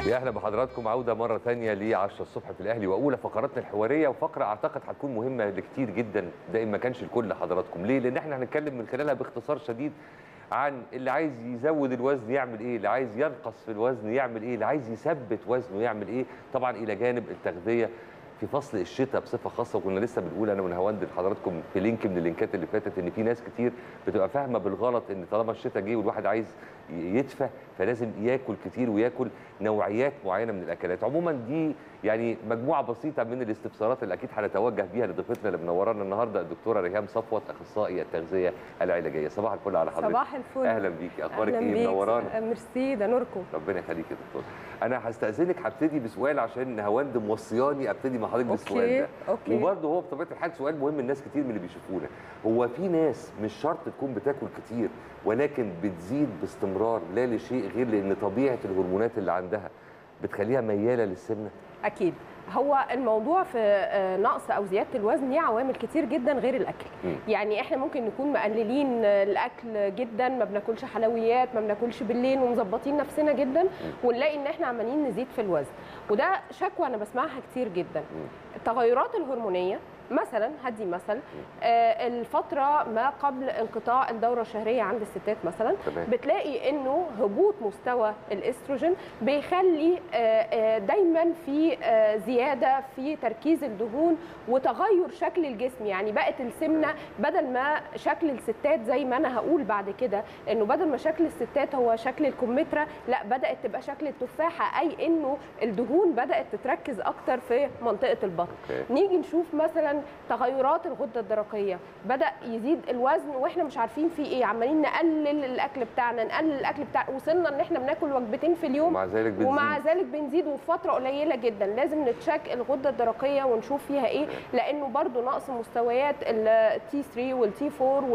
يا اهلا بحضراتكم عوده مره ثانيه ل 10 الصبح في الاهلي واولى فقراتنا الحواريه وفقره اعتقد هتكون مهمه لكتير جدا ده إن ما كانش لكل حضراتكم ليه لان احنا هنتكلم من خلالها باختصار شديد عن اللي عايز يزود الوزن يعمل ايه اللي عايز ينقص في الوزن يعمل ايه اللي عايز يثبت وزنه يعمل ايه طبعا الى جانب التغذيه في فصل الشتاء بصفه خاصه وكنا لسه بنقول انا ونهاوند لحضراتكم في لينك من اللينكات اللي فاتت ان في ناس كتير بتبقى فاهمه بالغلط ان طالما الشتاء جه والواحد عايز يدفى فلازم ياكل كتير وياكل نوعيات معينه من الاكلات عموما دي يعني مجموعه بسيطه من الاستفسارات اللي اكيد هنتوجه بيها لضيفتنا اللي منورانا النهارده الدكتوره ريهام صفوت اخصائي التغذيه العلاجيه صباح الفل على حضرتك صباح الفل اهلا بيكي اخبارك أهلاً ايه بيك. منورانا ميرسي ده نوركم ربنا يخليك يا دكتور انا هستاذنك هبتدي بسؤال عشان هواند موصياني ابتدي مع حضرتك بالسؤال أوكي، ده أوكي. وبرضه هو بطبيعه الحال سؤال مهم لناس كتير من اللي بيشوفونا هو في ناس مش شرط تكون بتاكل كتير ولكن بتزيد باستمرار لا لشيء غير لان طبيعه الهرمونات اللي عندها بتخليها مياله للسمنه اكيد هو الموضوع في آه، نقص او زياده الوزن ليه عوامل كتير جدا غير الاكل مم. يعني احنا ممكن نكون مقللين آه، الاكل جدا ما بناكلش حلويات ما بناكلش بالليل ومظبطين نفسنا جدا ونلاقي ان احنا عمالين نزيد في الوزن وده شكوى انا بسمعها كتير جدا التغيرات الهرمونيه مثلا هدي مثل آه، الفتره ما قبل انقطاع الدوره الشهريه عند الستات مثلا تمام. بتلاقي انه هبوط مستوى الاستروجين بيخلي آه، آه، دايما في آه، زياده في تركيز الدهون وتغير شكل الجسم يعني بقت السمنه بدل ما شكل الستات زي ما انا هقول بعد كده انه بدل ما شكل الستات هو شكل الكمثرى لا بدات تبقى شكل التفاحه اي انه الدهون بدات تتركز اكتر في منطقه البطن أوكي. نيجي نشوف مثلا تغيرات الغده الدرقيه بدا يزيد الوزن واحنا مش عارفين في ايه عمالين نقلل الاكل بتاعنا نقلل الاكل بتاع وصلنا ان احنا بناكل وجبتين في اليوم ومع ذلك بتزيد ومع ذلك بنزيد وفي فتره قليله جدا لازم نتشيك الغده الدرقيه ونشوف فيها ايه لانه برضو نقص مستويات التي 3 والتي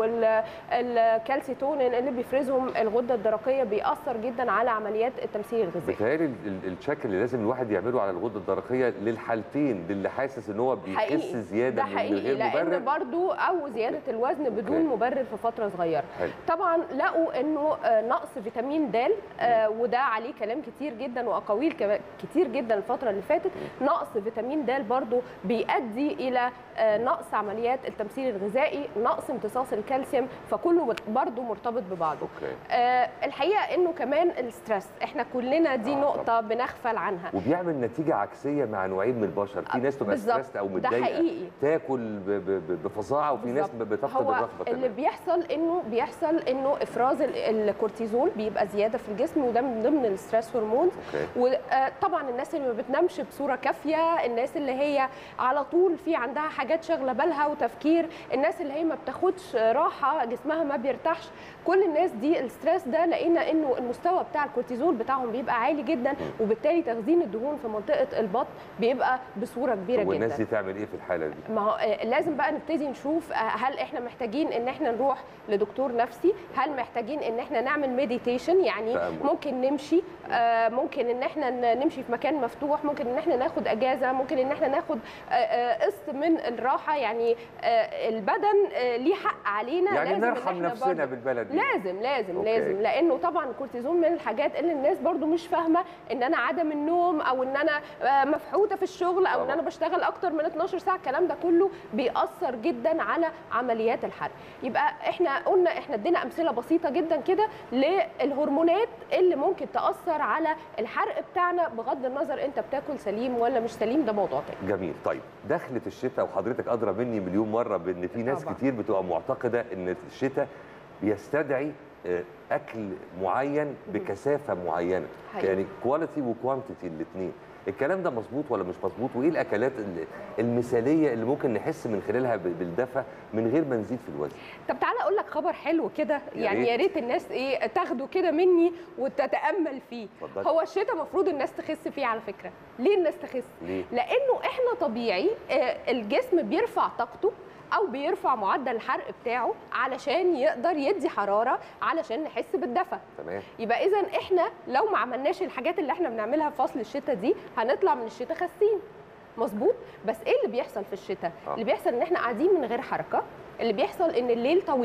4 والكالسيتونين اللي بيفرزهم الغده الدرقيه بيأثر جدا على عمليات التمثيل الغذائي بتهيألي ال- ال- التشيك اللي لازم الواحد يعمله على الغده الدرقيه للحالتين للي حاسس ان هو بيخس حقيقي زياده ده من من حقيقي غير لان مبرر برضو او زياده الوزن بدون أوكي. مبرر في فتره صغيره حلو. طبعا لقوا انه آه، نقص فيتامين د آه، وده عليه كلام كتير جدا واقاويل كما- كتير جدا الفتره اللي فاتت نقص فيتامين د برضو بيؤدي الى آه، نقص عمليات التمثيل الغذائي نقص امتصاص الكالسيوم فكله برضو مرتبط ببعضه اوكي آه، الحقيقه انه كمان الستريس احنا كلنا دي آه، نقطه بنغفل عنها وبيعمل نتيجه عكسيه مع نوعين من البشر في ناس تبقى بالظبط. ستريسد او ده متضايقه حقيقي تاكل ب- ب- ب- بفظاعه وفي ناس بالظبط. بتفقد هو الرغبه اللي كمان بيحصل انه بيحصل انه افراز ال- الكورتيزول بيبقى زياده في الجسم وده من ضمن الستريس هرمونز اوكي وطبعا الناس اللي ما بتنامش بصوره كافيه الناس اللي هي على طول في عندها حاجات شاغله بالها وتفكير الناس اللي هي ما بتاخدش راحه جسمها ما بيرتاحش كل الناس دي الستريس ده لقينا انه المستوى بتاع الكورتيزول بتاعهم بيبقى عالي جدا وبالتالي تخزين الدهون في منطقه البطن بيبقى بصوره كبيره طب والناس جدا دي تعمل ايه في الحاله دي ما هو آه، لازم بقى نبتدي نشوف آه، هل احنا محتاجين ان احنا نروح لدكتور نفسي هل محتاجين ان احنا نعمل مديتيشن يعني تأمل. ممكن نمشي آه، ممكن ان احنا ن- نمشي في مكان مفتوح ممكن ان احنا ناخد اجازه ممكن ان احنا ناخد آه، آه، قسط من الراحه يعني آه، البدن آه، ليه حق علينا يعني لازم إن نرحم إحنا نفسنا برضه- بالبلد دي لازم لازم أوكي. لازم لانه طبعا الكورتيزون من الحاجات اللي الناس برضو مش فاهمه ان انا عدم النوم او ان انا آه، مفحوته في الشغل او ان طبعاً. انا بشتغل اكتر من 12 ساعه الكلام ده كله بيأثر جدا على عمليات الحرق يبقى احنا قلنا احنا ادينا امثله بسيطه جدا كده للهرمونات اللي ممكن تأثر على الحرق بتاعنا بغض النظر انت بتاكل سليم ولا مش سليم ده موضوع تاني جميل طيب دخلت الشتاء وحضرتك ادرى مني مليون مره بان في ناس طبعاً. كتير بتبقى معتقده ان الشتاء بيستدعي آه، اكل معين بكثافه معينه حقيقي. يعني كواليتي وكوانتيتي الاثنين الكلام ده مظبوط ولا مش مظبوط وايه الاكلات ال- المثاليه اللي ممكن نحس من خلالها ب- بالدفى من غير ما نزيد في الوزن طب تعالى اقول لك خبر حلو كده يا يعني ريت. يا ريت الناس ايه تاخده كده مني وتتامل فيه اتفضلي. هو الشتاء المفروض الناس تخس فيه على فكره ليه الناس تخس ليه لانه احنا طبيعي آه، الجسم بيرفع طاقته او بيرفع معدل الحرق بتاعه علشان يقدر يدي حراره علشان نحس بالدفى تمام يبقى اذا احنا لو ما عملناش الحاجات اللي احنا بنعملها في فصل الشتاء دي هنطلع من الشتاء خاسين مظبوط بس ايه اللي بيحصل في الشتاء آه. اللي بيحصل ان احنا قاعدين من غير حركه اللي بيحصل ان الليل طويل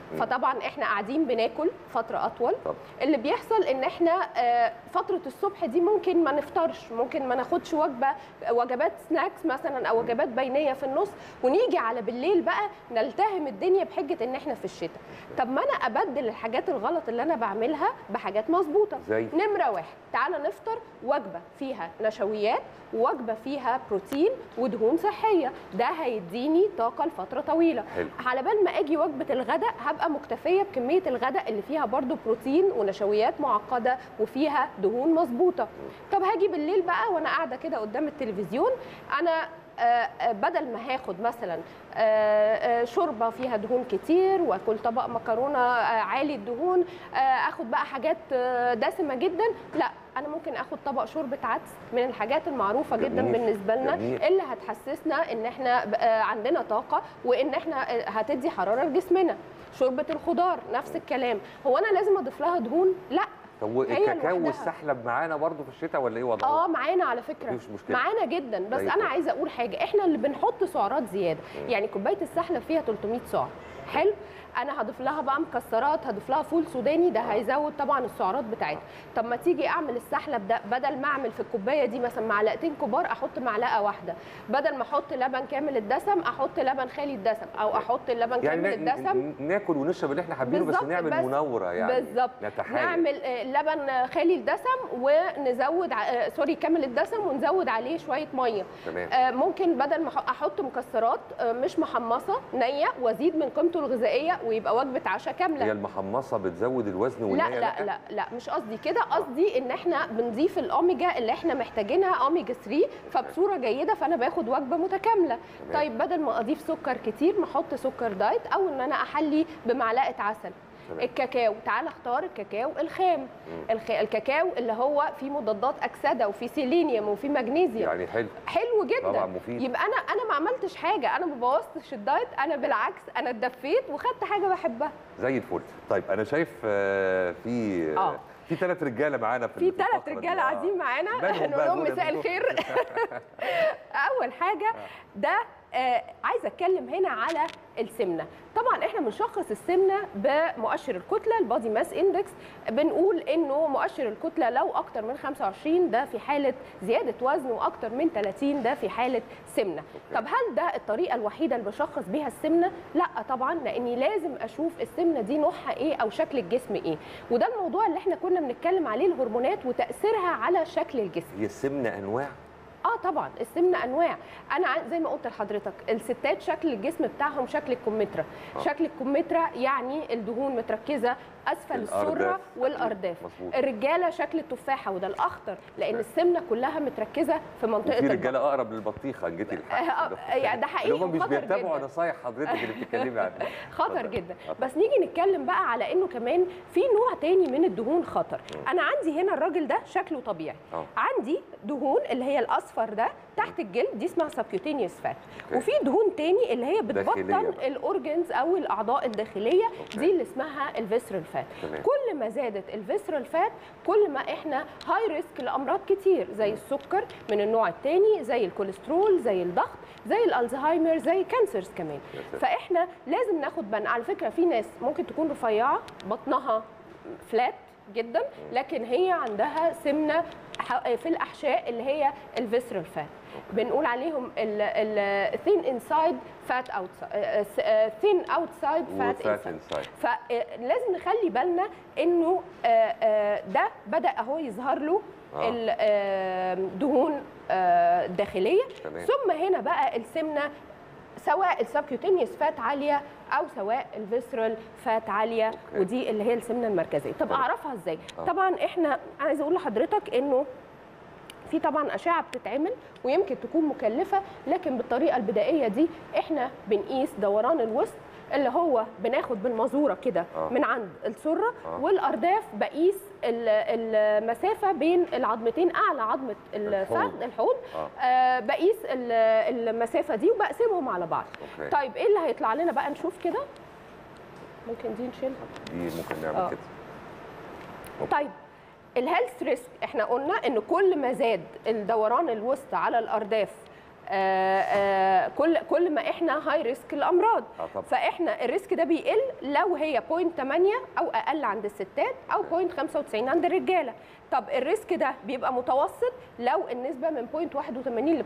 فطبعا احنا قاعدين بناكل فتره اطول طب اللي بيحصل ان احنا آه، فتره الصبح دي ممكن ما نفطرش ممكن ما ناخدش وجبه وجبات سناكس مثلا او وجبات بينيه في النص ونيجي على بالليل بقى نلتهم الدنيا بحجه ان احنا في الشتاء طب ما انا ابدل الحاجات الغلط اللي انا بعملها بحاجات مظبوطه زي نمره واحد تعالى نفطر وجبه فيها نشويات ووجبه فيها بروتين ودهون صحيه ده هيديني طاقه لفتره طويله حلو على بال ما اجي وجبه الغداء هبقى مكتفيه بكميه الغداء اللي فيها برضو بروتين ونشويات معقده وفيها دهون مظبوطه طب هاجي بالليل بقى وانا قاعده كده قدام التلفزيون انا آه، آه، بدل ما هاخد مثلا آه، آه، شوربه فيها دهون كتير واكل طبق مكرونه آه، عالي الدهون آه، اخد بقى حاجات آه، دسمه جدا لا انا ممكن اخد طبق شوربه عدس من الحاجات المعروفه جدا جميل، بالنسبه لنا جميل. اللي هتحسسنا ان احنا آه، عندنا طاقه وان احنا آه، هتدي حراره لجسمنا شوربه الخضار نفس الكلام هو انا لازم اضيف لها دهون لا طب هي الكاكاو لوحدها. والسحلب معانا برضو في الشتاء ولا ايه وضعه؟ اه معانا على فكره مفيش مشكله معانا جدا بس زي انا الفل. عايزه اقول حاجه احنا اللي بنحط سعرات زياده مم. يعني كوبايه السحلب فيها 300 سعر حلو انا هضيف لها بقى مكسرات هضيف لها فول سوداني ده هيزود طبعا السعرات بتاعتها طب ما تيجي اعمل السحلب ده بدل ما اعمل في الكوبايه دي مثلا معلقتين كبار احط معلقه واحده بدل ما احط لبن كامل الدسم احط لبن خالي الدسم او احط اللبن يعني كامل الدسم ن- ن- ناكل ونشرب اللي احنا حابينه بس بالظبط، نعمل بس- منوره يعني بالظبط نتحايل نعمل آه، لبن خالي الدسم ونزود ع- آه، سوري كامل الدسم ونزود عليه شويه ميه تمام آه، ممكن بدل ما أح- احط مكسرات آه، مش محمصه نيه وازيد من قيمته الغذائيه ويبقى وجبه عشاء هي كامله المحمصه بتزود الوزن لا والنية لا لا لا مش قصدي كده قصدي ان احنا بنضيف الاوميجا اللي احنا محتاجينها اوميجا 3 فبصوره جيده فانا باخد وجبه متكامله تمام. طيب بدل ما اضيف سكر كتير ما احط سكر دايت او ان انا احلي بمعلقه عسل تمام. الكاكاو تعال اختار الكاكاو الخام مم. الخ... الكاكاو اللي هو فيه مضادات اكسده وفيه سيلينيوم وفيه مغنيسيوم يعني حلو حلو جدا طبعا مفيد يبقى انا انا ما عملتش حاجه انا ما بوظتش الدايت انا بالعكس انا اتدفيت وخدت حاجه بحبها زي الفل طيب انا شايف آه، في آه، آه. في ثلاث رجاله معانا في في الفقرة ثلاث دي. رجاله آه. قاعدين معانا مالهم بقى نقول لهم دول يا مساء دكتور؟ الخير اول حاجه ده آه عايزه اتكلم هنا على السمنه طبعا احنا بنشخص السمنه بمؤشر الكتله البادي ماس اندكس بنقول انه مؤشر الكتله لو اكتر من 25 ده في حاله زياده وزن واكتر من 30 ده في حاله سمنه طب هل ده الطريقه الوحيده اللي بشخص بيها السمنه لا طبعا لاني لازم اشوف السمنه دي نوعها ايه او شكل الجسم ايه وده الموضوع اللي احنا كنا بنتكلم عليه الهرمونات وتاثيرها على شكل الجسم هي السمنه انواع اه طبعا السمنه انواع انا ع- زي ما قلت لحضرتك الستات شكل الجسم بتاعهم شكل الكمثرى آه. شكل الكمثرى يعني الدهون متركزه اسفل السره الأرداف. والارداف مظبوط الرجاله شكل التفاحه وده الاخطر لان السمنه كلها متركزه في منطقه وفي البطن. رجاله اقرب للبطيخه ان جيتي آه، الحق آه، يعني ده حقيقي هم مش وخطر بيتبعوا جدا. نصايح حضرتك اللي بتتكلمي عنها خطر اتفضل. جدا آه. بس نيجي نتكلم بقى على انه كمان في نوع تاني من الدهون خطر انا عندي هنا الراجل ده شكله طبيعي اه عندي دهون اللي هي الاصفر ده تحت الجلد دي اسمها سبكيوتينيوس فات أوكي. وفي دهون تاني اللي هي داخلية بتبطن بقى. الاورجنز او الاعضاء الداخليه أوكي. دي اللي اسمها الفيسرال فات تمام كل ما زادت الفيسرال فات كل ما احنا هاي ريسك لامراض كتير زي السكر من النوع الثاني زي الكوليسترول زي الضغط زي الالزهايمر زي كانسرز كمان يا ساتر. فاحنا لازم ناخد بالنا على فكره في ناس ممكن تكون رفيعه بطنها فلات جدا لكن هي عندها سمنه ح- في الاحشاء اللي هي الفيسرال فات بنقول عليهم الثين انسايد فات اوتسايد ثين اوتسايد فات وفات انسايد انسايد فلازم نخلي بالنا انه آه، آه، ده بدا اهو يظهر له آه. الدهون الداخليه تمام ثم هنا بقى السمنه سواء السبكيوتينيوس فات عاليه او سواء الفيسرال فات عاليه أوكي. ودي اللي هي السمنه المركزيه طب تمام. اعرفها ازاي آه. طبعا احنا عايزه اقول لحضرتك انه في طبعا اشعه بتتعمل ويمكن تكون مكلفه لكن بالطريقه البدائيه دي احنا بنقيس دوران الوسط اللي هو بناخد بالمزوره كده آه. من عند السره آه. والارداف بقيس ال- المسافه بين العظمتين اعلى عظمه الفخذ الحوض. الحوض اه آه بقيس ال- المسافه دي وبقسمهم على بعض اوكي طيب ايه اللي هيطلع لنا بقى نشوف كده ممكن دي نشيلها دي ممكن نعمل آه. كده طيب الهيلث ريسك احنا قلنا ان كل ما زاد الدوران الوسطى على الارداف آه، آه، كل كل ما احنا هاي ريسك الامراض اه طبعا فاحنا الريسك ده بيقل لو هي 0.8 او اقل عند الستات او 0.95 عند الرجاله طب الريسك ده بيبقى متوسط لو النسبه من 0.81 ل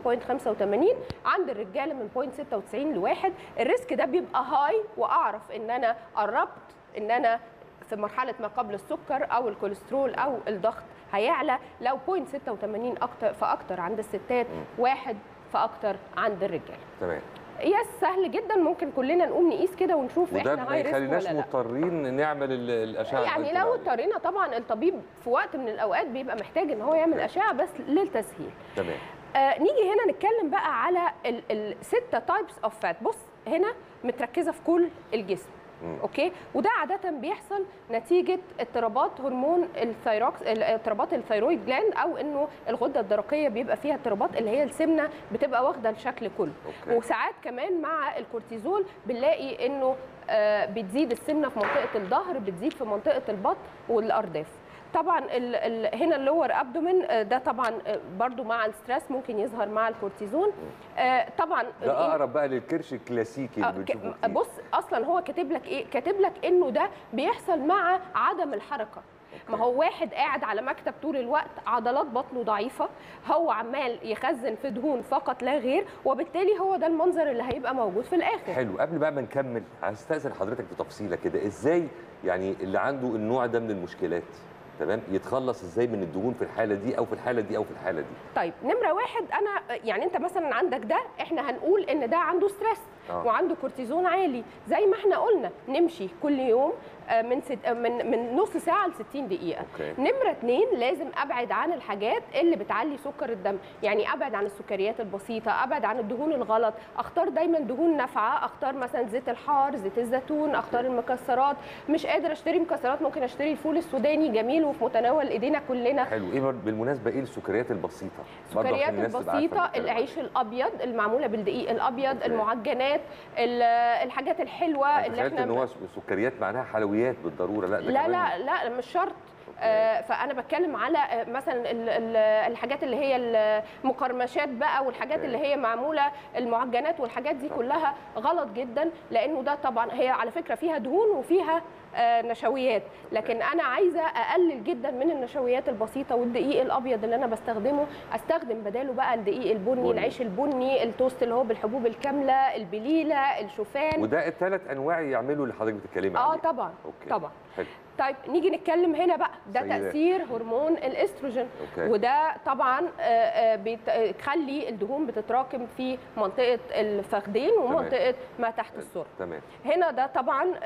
0.85 عند الرجاله من 0.96 لواحد الريسك ده بيبقى هاي واعرف ان انا قربت ان انا في مرحله ما قبل السكر او الكوليسترول او الضغط هيعلى لو 0.86 اكتر فاكتر عند الستات واحد فاكتر عند الرجاله تمام يس سهل جدا ممكن كلنا نقوم نقيس كده ونشوف وده احنا ما هاي ريسك يخليناش ولا لا مضطرين نعمل ال- الاشعه يعني اللي لو قلت عليها. اضطرينا طبعا الطبيب في وقت من الاوقات بيبقى محتاج ان هو يعمل اشعه بس للتسهيل تمام آه نيجي هنا نتكلم بقى على الستة تايبس اوف فات بص هنا متركزه في كل الجسم مم. اوكي وده عاده بيحصل نتيجه اضطرابات هرمون الثيروكس اضطرابات الثيرويد جلاند او انه الغده الدرقيه بيبقى فيها اضطرابات اللي هي السمنه بتبقى واخده الشكل كله اوكي وساعات كمان مع الكورتيزول بنلاقي انه آه، بتزيد السمنه في منطقه الظهر بتزيد في منطقه البطن والارداف طبعا ال ال هنا اللور ابدومين ده طبعا آه، برضو مع الستريس ممكن يظهر مع الكورتيزون آه، طبعا ده اقرب بقى للكرش الكلاسيكي آه، اللي ك- بنشوفه كتير. بص اصلا هو كاتب لك ايه كاتب لك انه ده بيحصل مع عدم الحركه ما هو واحد قاعد على مكتب طول الوقت عضلات بطنه ضعيفه هو عمال يخزن في دهون فقط لا غير وبالتالي هو ده المنظر اللي هيبقى موجود في الاخر حلو قبل بقى ما نكمل هستأذن حضرتك بتفصيله كده ازاي يعني اللي عنده النوع ده من المشكلات تمام يتخلص ازاي من الدهون في الحاله دي او في الحاله دي او في الحاله دي طيب نمره واحد انا يعني انت مثلا عندك ده احنا هنقول ان ده عنده ستريس آه. وعنده كورتيزون عالي زي ما احنا قلنا نمشي كل يوم آه، من ست آه، من من نص ساعه ل 60 دقيقه اوكي نمرة اتنين لازم ابعد عن الحاجات اللي بتعلي سكر الدم يعني ابعد عن السكريات البسيطة ابعد عن الدهون الغلط اختار دايما دهون نافعة اختار مثلا زيت الحار زيت الزيتون اختار المكسرات مش قادر اشتري مكسرات ممكن اشتري الفول السوداني جميل وفي متناول ايدينا كلنا حلو ايه بر- بالمناسبه ايه السكريات البسيطه برضه عشان السكريات الناس تبقى عارفة البسيطة بنتكلم العيش الابيض المعمولة بالدقيق الابيض أوكي. المعجنات ال- الحاجات الحلوة عليها. اللي تخيلت ان احنا هو سكريات معناها حلويات بالضروره لا ده لا كمان لا لا مش شرط آه، فانا بتكلم على آه، مثلا ال- ال- الحاجات اللي هي المقرمشات بقى والحاجات أوكي. اللي هي معموله المعجنات والحاجات دي كلها غلط جدا لانه ده طبعا هي على فكره فيها دهون وفيها آه، نشويات لكن انا عايزه اقلل جدا من النشويات البسيطه والدقيق الابيض اللي انا بستخدمه استخدم بداله بقى الدقيق البني بني. العيش البني التوست اللي هو بالحبوب الكامله البليله الشوفان وده الثلاث انواع يعملوا اللي حضرتك بتتكلمي اه عليه طبعا اوكي طبعا حلو طيب نيجي نتكلم هنا بقى ده سيدات. تاثير هرمون الاستروجين اوكي وده طبعا آه، آه، بيخلي الدهون بتتراكم في منطقه الفخذين ومنطقه ما تحت السره تمام هنا ده طبعا آه،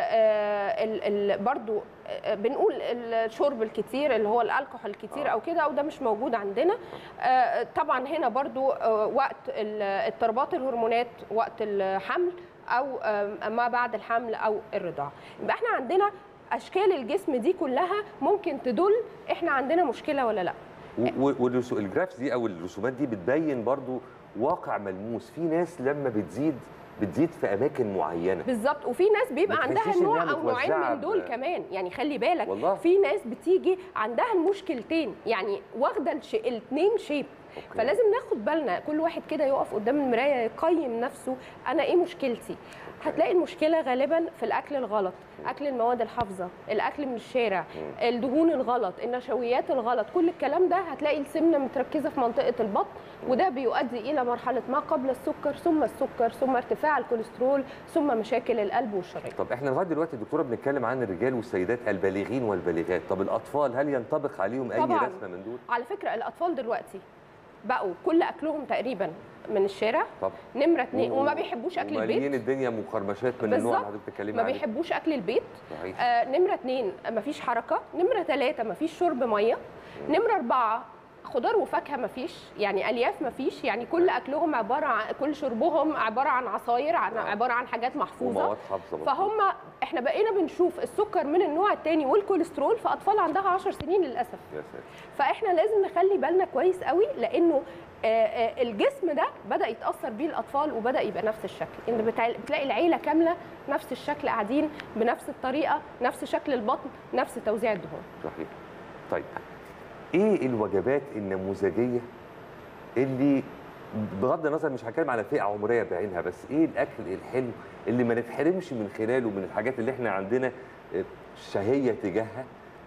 آه، ال- ال- برضو آه، بنقول الشرب الكتير اللي هو الكحول الكتير آه. او كده وده مش موجود عندنا آه، طبعا هنا برضو آه، وقت ال- اضطرابات الهرمونات وقت الحمل او آه، ما بعد الحمل او الرضاعه يبقى احنا عندنا اشكال الجسم دي كلها ممكن تدل احنا عندنا مشكله ولا لا والجرافس دي او الرسومات دي بتبين برضو واقع ملموس في ناس لما بتزيد بتزيد في اماكن معينه بالظبط وفي ناس بيبقى ما عندها تحسيش نوع إنها او نوعين متوزعة من دول ب- كمان يعني خلي بالك والله في ناس بتيجي عندها المشكلتين يعني واخده الش... الاثنين شيب أوكي. فلازم ناخد بالنا كل واحد كده يقف قدام المرايه يقيم نفسه انا ايه مشكلتي هتلاقي المشكله غالبا في الاكل الغلط اكل المواد الحافظه الاكل من الشارع الدهون الغلط النشويات الغلط كل الكلام ده هتلاقي السمنه متركزه في منطقه البطن وده بيؤدي الى مرحله ما قبل السكر ثم السكر ثم ارتفاع الكوليسترول ثم مشاكل القلب والشرايين طب احنا لغايه دلوقتي دكتوره بنتكلم عن الرجال والسيدات البالغين والبالغات طب الاطفال هل ينطبق عليهم اي طبعاً. رسمه من دول على فكره الاطفال دلوقتي بقوا كل اكلهم تقريبا من الشارع طب نمره اتنين وما بيحبوش اكل ومالين البيت الدنيا مخرمشات من النوع اللي بالظبط. حضرتك بتتكلمي ما عليه بيحبوش اكل البيت صحيح آه نمره اتنين مفيش حركه نمره ثلاثه مفيش شرب ميه نمره اربعه خضار وفاكهه مفيش يعني الياف مفيش يعني كل اكلهم عباره عن كل شربهم عباره عن عصاير عن آه. عباره عن حاجات محفوظه ومواد حافظه مظبوط. فهم احنا بقينا بنشوف السكر من النوع الثاني والكوليسترول في اطفال عندها 10 سنين للاسف يا ساتر فاحنا لازم نخلي بالنا كويس قوي لانه آه، آه، الجسم ده بدا يتاثر بيه الاطفال وبدا يبقى نفس الشكل ان بتع- بتلاقي العيله كامله نفس الشكل قاعدين بنفس الطريقه نفس شكل البطن نفس توزيع الدهون صحيح طيب ايه الوجبات النموذجيه اللي بغض النظر مش هتكلم على فئه عمريه بعينها بس ايه الاكل الحلو اللي ما نتحرمش من خلاله من الحاجات اللي احنا عندنا آه، شهيه تجاهها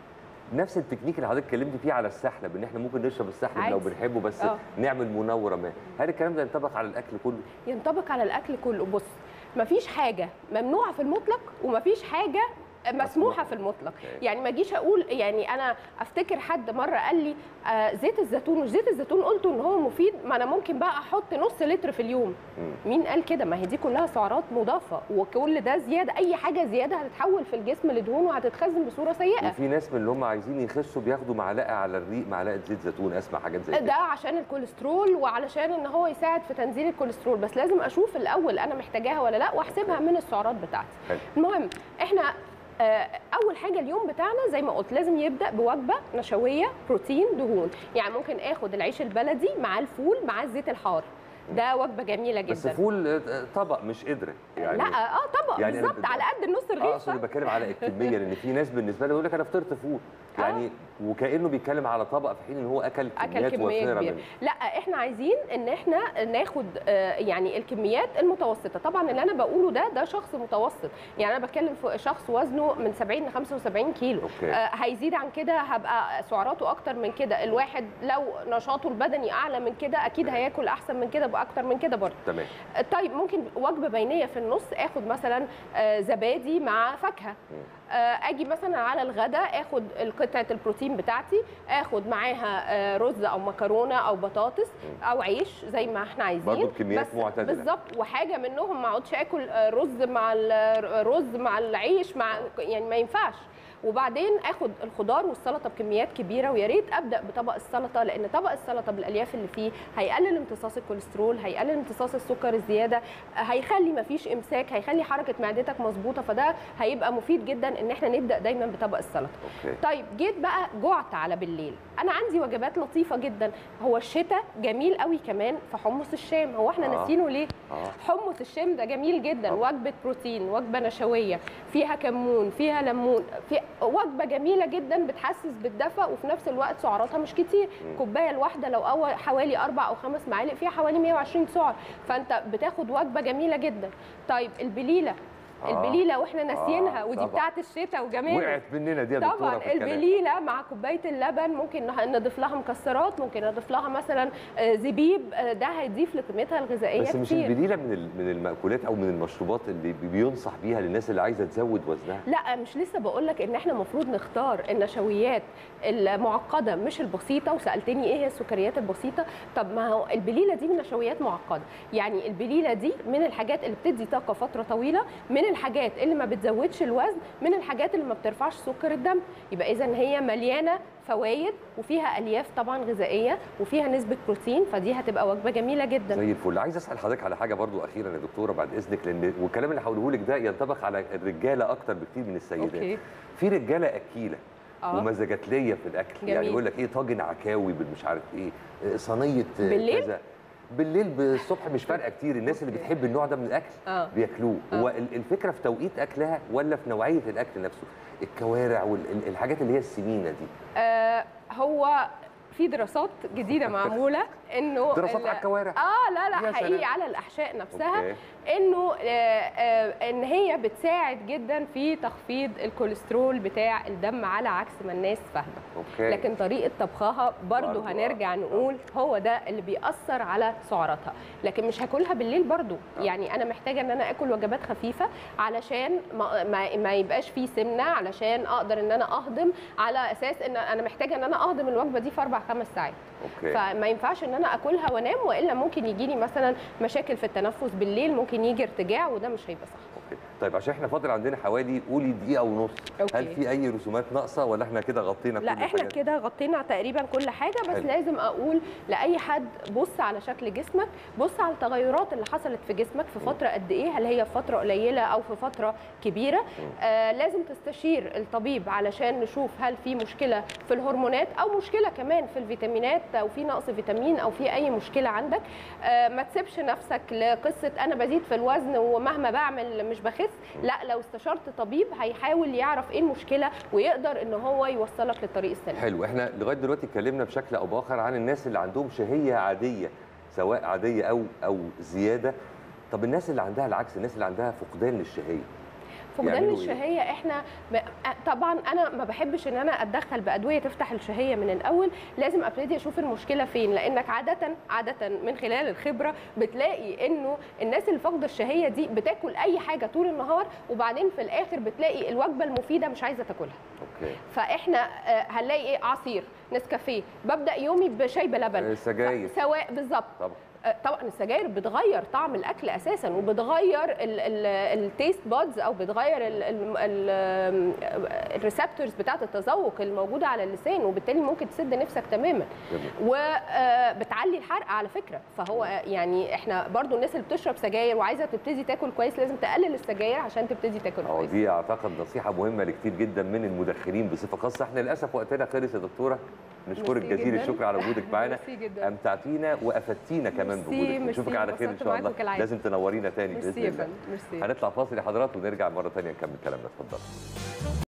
نفس التكنيك اللي حضرتك اتكلمت فيه على السحلب ان احنا ممكن نشرب السحلب لو عادي. بنحبه بس آه. نعمل منوره ما هل الكلام ده ينطبق على الاكل كله ينطبق على الاكل كله بص مفيش حاجه ممنوعه في المطلق ومفيش حاجه مسموحه في المطلق أوكي. يعني ما اجيش اقول يعني انا افتكر حد مره قال لي آه زيت الزيتون مش زيت الزيتون قلت ان هو مفيد ما انا ممكن بقى احط نص لتر في اليوم مم. مين قال كده ما هي دي كلها سعرات مضافه وكل ده زياده اي حاجه زياده هتتحول في الجسم لدهون وهتتخزن بصوره سيئه وفي ناس من اللي هم عايزين يخسوا بياخدوا معلقه على الريق معلقه زيت زيتون اسمع حاجات زي ده كده عشان الكوليسترول وعلشان ان هو يساعد في تنزيل الكوليسترول بس لازم اشوف الاول انا محتاجاها ولا لا واحسبها من السعرات بتاعتي حلو. المهم احنا آه، اول حاجه اليوم بتاعنا زي ما قلت لازم يبدا بوجبه نشويه بروتين دهون يعني ممكن اخد العيش البلدي مع الفول مع الزيت الحار ده وجبه جميله بس جدا فول آه، طبق مش قدره يعني لا اه طبق يعني يعني أنا بالظبط ب- على قد النص اه رغيف اقصد صح؟ بتكلم على الكميه لان في ناس بالنسبه له يقول لك انا فطرت فول آه. يعني وكانه بيتكلم على طبق في حين ان هو اكل اكل كميات كميه وافره كبيره منه لا احنا عايزين ان احنا ناخد آه، يعني الكميات المتوسطه طبعا اللي انا بقوله ده ده شخص متوسط يعني انا بتكلم في شخص وزنه من 70 ل 75 كيلو أوكي. آه، هيزيد عن كده هبقى سعراته اكتر من كده الواحد لو نشاطه البدني اعلى من كده اكيد هياكل احسن من كده باكتر من كده برضه تمام طيب ممكن وجبه بينيه في النص اخد مثلا آه، زبادي مع فاكهه آه، اجي مثلا على الغداء اخد قطعه البروتين بتاعتي اخد معاها آه، رز او مكرونه او بطاطس او عيش زي ما احنا عايزين برضو بكميات بس معتدلة. بالظبط وحاجه منهم ما اقعدش اكل آه، رز مع الرز مع العيش مع يعني ما ينفعش وبعدين اخد الخضار والسلطه بكميات كبيره ويا ريت ابدا بطبق السلطه لان طبق السلطه بالالياف اللي فيه هيقلل امتصاص الكوليسترول هيقلل امتصاص السكر الزياده هيخلي مفيش امساك هيخلي حركه معدتك مظبوطه فده هيبقى مفيد جدا ان احنا نبدا دايما بطبق السلطه اوكي طيب جيت بقى جعت على بالليل انا عندي وجبات لطيفه جدا هو الشتاء جميل قوي كمان في حمص الشام هو احنا آه. ناسينه ليه اه حمص الشام ده جميل جدا طبعا. وجبه بروتين وجبه نشويه فيها كمون فيها ليمون في وجبه جميله جدا بتحسس بالدفى وفي نفس الوقت سعراتها مش كتير مم. كوبايه الواحده لو أول حوالي اربع او خمس معالق فيها حوالي 120 سعر فانت بتاخد وجبه جميله جدا طيب البليله آه. البليله واحنا ناسيينها آه، ودي طبعا. بتاعت الشتاء وجمال وقعت مننا دي يا دكتوره طبعا في الكلام. البليله مع كوبايه اللبن ممكن نه- نضيف لها مكسرات ممكن نضيف لها مثلا آه، زبيب آه، ده هيضيف لقيمتها الغذائيه بس مش كتير البليله من ال- من المأكولات او من المشروبات اللي بي- بينصح بيها للناس اللي عايزه تزود وزنها لا مش لسه بقول لك ان احنا المفروض نختار النشويات المعقده مش البسيطه وسالتني ايه هي السكريات البسيطه طب ما هو البليله دي من نشويات معقده يعني البليله دي من الحاجات اللي بتدي طاقه فتره طويله من الحاجات اللي ما بتزودش الوزن من الحاجات اللي ما بترفعش سكر الدم يبقى اذا هي مليانه فوائد وفيها الياف طبعا غذائيه وفيها نسبه بروتين فدي هتبقى وجبه جميله جدا زي الفل عايز اسال حضرتك على حاجه برضو اخيرا يا دكتوره بعد اذنك لان والكلام اللي هقوله لك ده ينطبق على الرجاله اكتر بكتير من السيدات اوكي في رجاله اكيله اه ومزاجاتليه في الاكل جميل. يعني يقول لك ايه طاجن عكاوي بالمش عارف ايه آه، صينيه آه، بالليل؟ كذا بالليل بالصبح مش فارقه كتير الناس اللي أوكي. بتحب النوع ده من الاكل اه بياكلوه آه. هو ال- الفكره في توقيت اكلها ولا في نوعيه الاكل نفسه الكوارع والحاجات اللي هي السمينه دي آه، هو في دراسات جديده معموله انه دراسات ال- على الكوارع اه لا لا يا حقيقي سلام. على الاحشاء نفسها أوكي. انه آه، آه، ان هي بتساعد جدا في تخفيض الكوليسترول بتاع الدم على عكس ما الناس فاهمه اوكي لكن طريقه طبخها برضو برضو، آه. هنرجع نقول هو ده اللي بيأثر على سعراتها لكن مش هاكلها بالليل برضو آه. يعني انا محتاجه ان انا اكل وجبات خفيفه علشان ما, ما, ما يبقاش فيه سمنه علشان اقدر ان انا اهضم على اساس ان انا محتاجه ان انا اهضم الوجبه دي في اربع خمس ساعات اوكي فما ينفعش ان انا اكلها وانام والا ممكن يجي لي مثلا مشاكل في التنفس بالليل ممكن يجي ارتجاع وده مش هيبقى صح اوكي طيب عشان احنا فاضل عندنا حوالي قولي دقيقه ونص أوكي. هل في اي رسومات ناقصه ولا احنا كده غطينا لا كل احنا الحاجات؟ كده غطينا تقريبا كل حاجه بس حلو. لازم اقول لاي حد بص على شكل جسمك بص على التغيرات اللي حصلت في جسمك في فتره قد ايه هل هي في فتره قليله او في فتره كبيره آه لازم تستشير الطبيب علشان نشوف هل في مشكله في الهرمونات او مشكله كمان في الفيتامينات او في نقص فيتامين او في اي مشكله عندك آه ما تسيبش نفسك لقصه انا بزيد في الوزن ومهما بعمل مش بخس لا لو استشرت طبيب هيحاول يعرف ايه المشكله ويقدر ان هو يوصلك للطريق السليم حلو احنا لغايه دلوقتي اتكلمنا بشكل او باخر عن الناس اللي عندهم شهيه عاديه سواء عاديه او او زياده طب الناس اللي عندها العكس الناس اللي عندها فقدان للشهيه فقدان يعملوا إيه؟ الشهيه احنا ب... طبعا انا ما بحبش ان انا اتدخل بادويه تفتح الشهيه من الاول لازم ابتدي اشوف المشكله فين لانك عاده عاده من خلال الخبره بتلاقي انه الناس اللي فاقده الشهيه دي بتاكل اي حاجه طول النهار وبعدين في الاخر بتلاقي الوجبه المفيده مش عايزه تاكلها اوكي فاحنا آه، هنلاقي ايه عصير نسكافيه ببدا يومي بشاي بلبن آه، سجاير. ف- سواء بالظبط طبعا آه، طبعا السجاير بتغير طعم الاكل اساسا وبتغير التيست بودز او بتغير الريسبتورز بتاعه التذوق الموجوده على اللسان وبالتالي ممكن تسد نفسك تماما جميل وبتعلي الحرق على فكره فهو يعني احنا برضو الناس اللي بتشرب سجاير وعايزه تبتدي تاكل كويس لازم تقلل السجاير عشان تبتدي تاكل هو كويس دي اعتقد نصيحه مهمه لكتير جدا من المدخنين بصفه خاصه احنا للاسف وقتنا خلص يا دكتوره نشكرك ميرسي جزيل جداً. الشكر على وجودك معانا ميرسي جدا امتعتينا وافدتينا كمان ميرسي، بوجودك ميرسي، نشوفك على خير ان انبسطت شاء الله معاكم كالعادة. لازم تنورينا تاني ميرسي باذن يا الله فندم ميرسي هنطلع فاصل يا حضرات ونرجع مره تانية نكمل كلامنا اتفضل